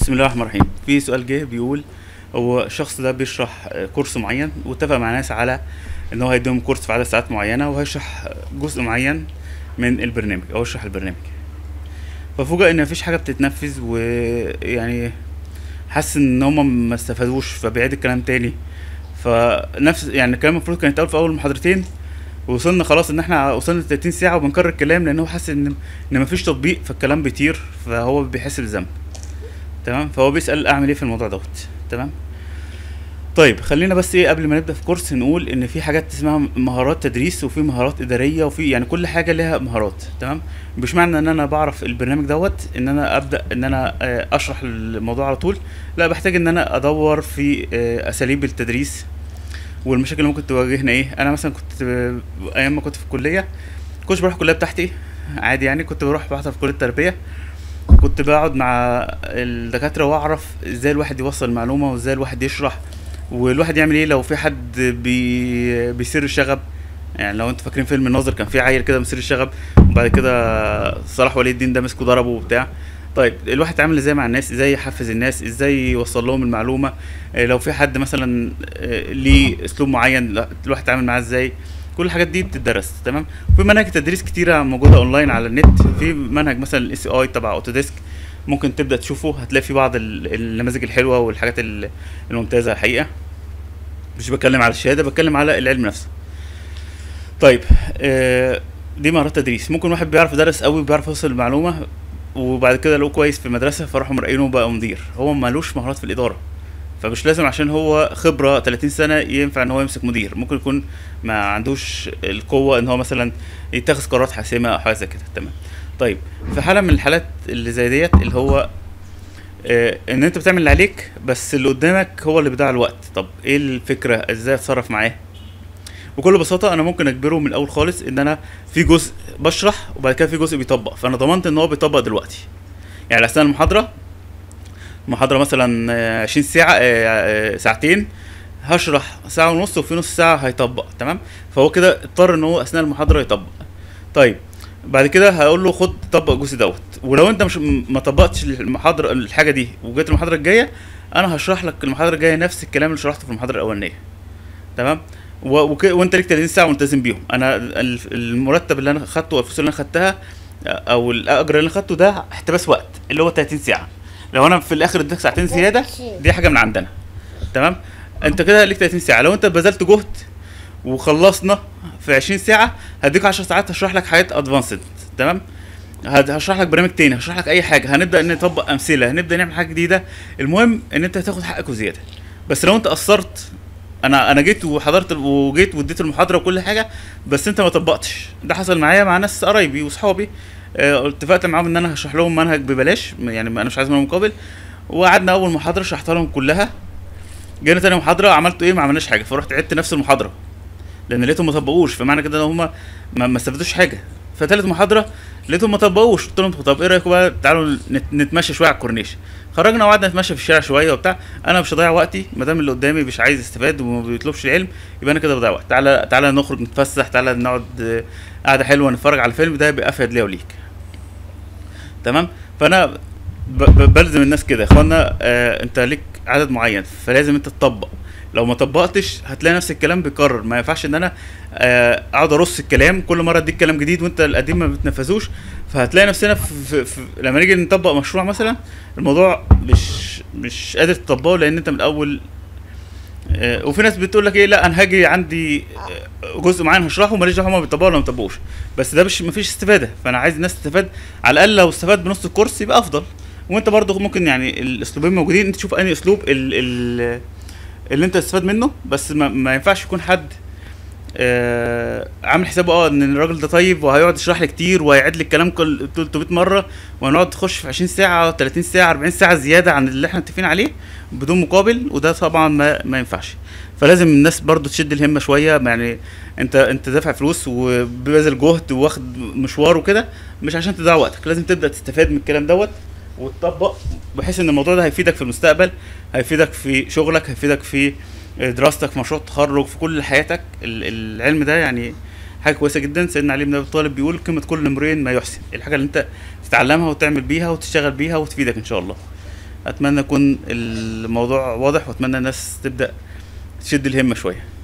بسم الله الرحمن الرحيم في سؤال جه بيقول هو الشخص ده بيشرح آه، كورس معين واتفق مع ناس على ان هو هيديهم كورس في عدد ساعات معينه وهيشرح جزء معين من البرنامج او يشرح البرنامج ففوجئ ان مفيش حاجه بتتنفذ ويعني حاسس ان هم ما استفادوش فبيعيد الكلام تاني فنفس يعني الكلام المفروض كان يتقال في اول محاضرتين وصلنا خلاص ان احنا وصلنا ل 30 ساعه وبنكرر الكلام لان هو حاسس ان ان مفيش تطبيق فالكلام بيطير فهو بيحس بالذنب تمام فهو بيسأل اعمل ايه في الموضوع دوت تمام طيب خلينا بس ايه قبل ما نبدا في كورس نقول ان في حاجات اسمها مهارات تدريس وفي مهارات اداريه وفي يعني كل حاجه لها مهارات تمام مش معنى ان انا بعرف البرنامج دوت ان انا ابدا ان انا آه، اشرح الموضوع على طول لا بحتاج ان انا ادور في آه، اساليب التدريس والمشاكل اللي ممكن تواجهنا ايه انا مثلا كنت آه، ايام ما كنت في الكليه كنتش بروح الكليه بتاعتي عادي يعني كنت بروح بحضر في كليه التربيه كنت بقعد مع الدكاترة واعرف ازاي الواحد يوصل المعلومة وازاي الواحد يشرح والواحد يعمل ايه لو في حد بي بيسير الشغب يعني لو انتوا فاكرين فيلم الناظر كان في عيل كده مسير الشغب وبعد كده صلاح ولي الدين ده مسكه ضربه وبتاع طيب الواحد يتعامل ازاي مع الناس ازاي يحفز الناس ازاي يوصل لهم المعلومة اه لو في حد مثلا اه ليه اسلوب معين لا، الواحد يتعامل معاه ازاي كل الحاجات دي بتدرس تمام في مناهج تدريس كتيره موجوده اونلاين على النت في منهج مثلا الاي سي اي تبع اوتوديسك ممكن تبدا تشوفه هتلاقي فيه بعض ال- النماذج الحلوه والحاجات ال- الممتازه الحقيقه مش بتكلم على الشهاده بتكلم على العلم نفسه طيب آه دي مهارات تدريس ممكن واحد بيعرف يدرس قوي بيعرف يوصل المعلومه وبعد كده لقوه كويس في المدرسه فراحوا مرقينه بقى مدير هو مالوش مهارات في الاداره فمش لازم عشان هو خبرة 30 سنة ينفع ان هو يمسك مدير ممكن يكون ما عندوش القوة ان هو مثلا يتخذ قرارات حاسمة او حاجة زي كده تمام طيب في حالة من الحالات اللي زي ديت اللي هو آه ان انت بتعمل اللي عليك بس اللي قدامك هو اللي بيضيع الوقت طب ايه الفكرة ازاي اتصرف معاه بكل بساطة انا ممكن اجبره من الاول خالص ان انا في جزء بشرح وبعد كده في جزء بيطبق فانا ضمنت ان هو بيطبق دلوقتي يعني اثناء المحاضرة محاضرة مثلا آه، 20 ساعة آه، آه، ساعتين هشرح ساعة ونص وفي نص ساعة هيطبق تمام فهو كده اضطر ان هو اثناء المحاضرة يطبق طيب بعد كده هقول له خد طبق الجزء دوت ولو انت مش م- ما طبقتش المحاضرة الحاجة دي وجيت المحاضرة الجاية انا هشرح لك المحاضرة الجاية نفس الكلام اللي شرحته في المحاضرة الأولانية تمام و... وك... وانت ليك 30 ساعة ملتزم بيهم انا ال- المرتب اللي انا خدته او الفلوس اللي انا خدتها او الاجر اللي انا خدته ده احتباس وقت اللي هو 30 ساعة لو انا في الاخر اديتك ساعتين زيادة دي حاجة من عندنا تمام انت كده ليك 30 ساعة لو انت بذلت جهد وخلصنا في 20 ساعة هديك 10 ساعات هشرح لك حاجات ادفانسد تمام هد- هشرح لك برنامج تاني هشرح لك اي حاجه هنبدا نطبق امثله هنبدا نعمل حاجه جديده المهم ان انت هتاخد حقك وزياده بس لو انت قصرت انا انا جيت وحضرت وجيت واديت المحاضره وكل حاجه بس انت ما طبقتش ده حصل معايا مع ناس قرايبي واصحابي آه، اتفقت معاهم ان انا هشرح لهم منهج ببلاش يعني انا مش عايز منهم مقابل وقعدنا اول محاضره شرحتها لهم كلها جينا تاني محاضره عملت ايه ما عملناش حاجه فرحت عدت نفس المحاضره لان لقيتهم ما طبقوش فمعنى كده ان هم ما, ما استفادوش حاجه فتالت محاضره لقيتهم ما طبقوش قلت لهم طب ايه رايكم بقى تعالوا نت- نتمشى شويه على الكورنيش خرجنا وقعدنا نتمشى في الشارع شويه وبتاع انا مش هضيع وقتي ما دام اللي قدامي مش عايز يستفاد وما بيطلبش العلم يبقى انا كده بضيع وقت تعالى تعالى نخرج نتفسح تعالى نقعد آه، قعده حلوه نتفرج على الفيلم ده يبقى افيد ليا وليك تمام فانا ب- ب- بلزم الناس كده يا اخوانا آه انت ليك عدد معين فلازم انت تطبق لو ما طبقتش هتلاقي نفس الكلام بيكرر ما ينفعش ان انا آه، اقعد ارص الكلام كل مره اديك كلام جديد وانت القديم ما بتنفذوش فهتلاقي نفسنا في, في, في لما نيجي نطبق مشروع مثلا الموضوع مش مش قادر تطبقه لان انت من الاول آه، وفي ناس بتقول لك ايه لا انا هاجي عندي آه، جزء معين هشرحه ماليش دعوه هما بيطبقوا ولا ما بيطبقوش بس ده مش مفيش استفاده فانا عايز الناس تستفاد على الاقل لو استفاد بنص الكورس يبقى افضل وانت برضه ممكن يعني الاسلوبين موجودين انت تشوف انهي اسلوب ال ال اللي انت تستفاد منه بس ما, ما ينفعش يكون حد آه عامل حسابه اه ان الراجل ده طيب وهيقعد يشرح لي كتير وهيعيد لي الكلام كل 300 مره وهنقعد نخش في 20 ساعه 30 ساعه 40 ساعه زياده عن اللي احنا متفقين عليه بدون مقابل وده طبعا ما, ما ينفعش فلازم الناس برضو تشد الهمه شويه يعني انت انت دافع فلوس وبذل جهد واخد مشوار وكده مش عشان تضيع وقتك لازم تبدا تستفاد من الكلام دوت وتطبق بحيث ان الموضوع ده هيفيدك في المستقبل هيفيدك في شغلك هيفيدك في دراستك في مشروع التخرج في كل حياتك ال- العلم ده يعني حاجه كويسه جدا سيدنا علي بن ابي طالب بيقول قيمه كل امرئ ما يحسن الحاجه اللي انت تتعلمها وتعمل بيها وتشتغل بيها وتفيدك ان شاء الله اتمنى يكون الموضوع واضح واتمنى الناس تبدا تشد الهمه شويه